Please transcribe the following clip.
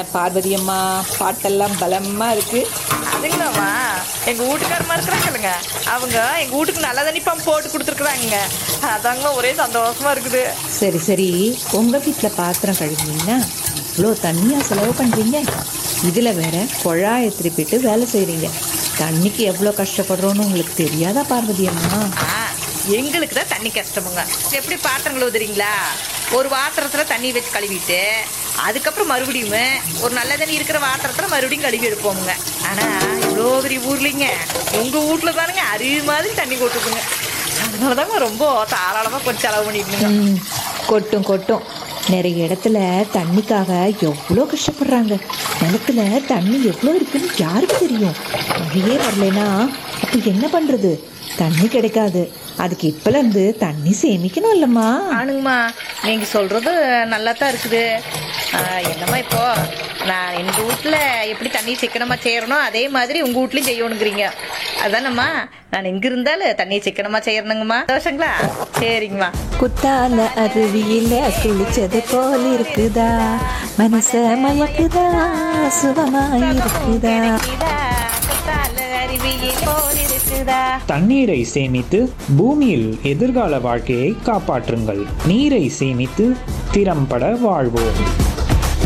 பார்வதி அம்மா பாட்டெல்லாம் பலமா இருக்கு அதுங்களாம்மா எங்கள் வீட்டுக்காரமா இருக்கிறாங்கல்லுங்க அவங்க எங்கள் வீட்டுக்கு நல்ல தண்ணி பம்ப் போட்டு கொடுத்துருக்குறாங்க அதாங்க ஒரே சந்தோஷமா இருக்குது சரி சரி உங்க வீட்டில் பாத்திரம் கழுவினீங்கன்னா இவ்வளோ தண்ணியா செலவு பண்றீங்க இதுல வேற குழாயை திருப்பிட்டு வேலை செய்றீங்க தண்ணிக்கு எவ்வளோ கஷ்டப்படுறோன்னு உங்களுக்கு தெரியாதா பார்வதி அம்மா ஆ எங்களுக்கு தான் தண்ணி கஷ்டமுங்க எப்படி பாத்திரங்கள் உதுறீங்களா ஒரு பாத்திரத்தில் தண்ணி வச்சு கழுவிட்டு அதுக்கப்புறம் மறுபடியும் ஒரு நல்ல தண்ணி இருக்கிற பாத்திரத்தில் மறுபடியும் கழுவி எடுப்போமுங்க ஆனால் இவ்வளோ பெரிய ஊர்லிங்க உங்கள் வீட்டில் தானுங்க அருவி மாதிரி தண்ணி கொட்டுதுங்க அதனால தாங்க ரொம்ப தாராளமாக கொஞ்சம் செலவு பண்ணிட்டுங்க ம், கொட்டும் கொட்டும் நிறைய இடத்துல தண்ணிக்காக எவ்வளோ கஷ்டப்படுறாங்க நிலத்துல தண்ணி எவ்வளோ இருக்குன்னு யாருக்கு தெரியும் மழையே வரலைன்னா அப்போ என்ன பண்ணுறது தண்ணி கிடைக்காது அதுக்கு இப்போலேருந்து தண்ணி சேமிக்கணும் இல்லைம்மா ஆனுங்கம்மா நீங்கள் சொல்கிறது நல்லா தான் இருக்குது ஆ, என்னம்மா இப்போ நான் எங்கள் வீட்டில் எப்படி தண்ணி சிக்கனமாக செய்யறனோ அதே மாதிரி உங்கள் வீட்லையும் செய்யணுங்கிறீங்க அதானம்மா நான் எங்கே இருந்தாலும் தண்ணி சிக்கனமாக செய்யணுங்கம்மா தோஷங்களா சரிங்கம்மா குத்தால அருவியில குளிச்சது போல் இருக்குதா மனச மயக்குதா சுகமாய் இருக்குதா தண்ணீரை சேமித்து பூமியில் எதிர்கால வாழ்க்கையை காப்பாற்றுங்கள் நீரை சேமித்து திறம்பட வாழ்வோம்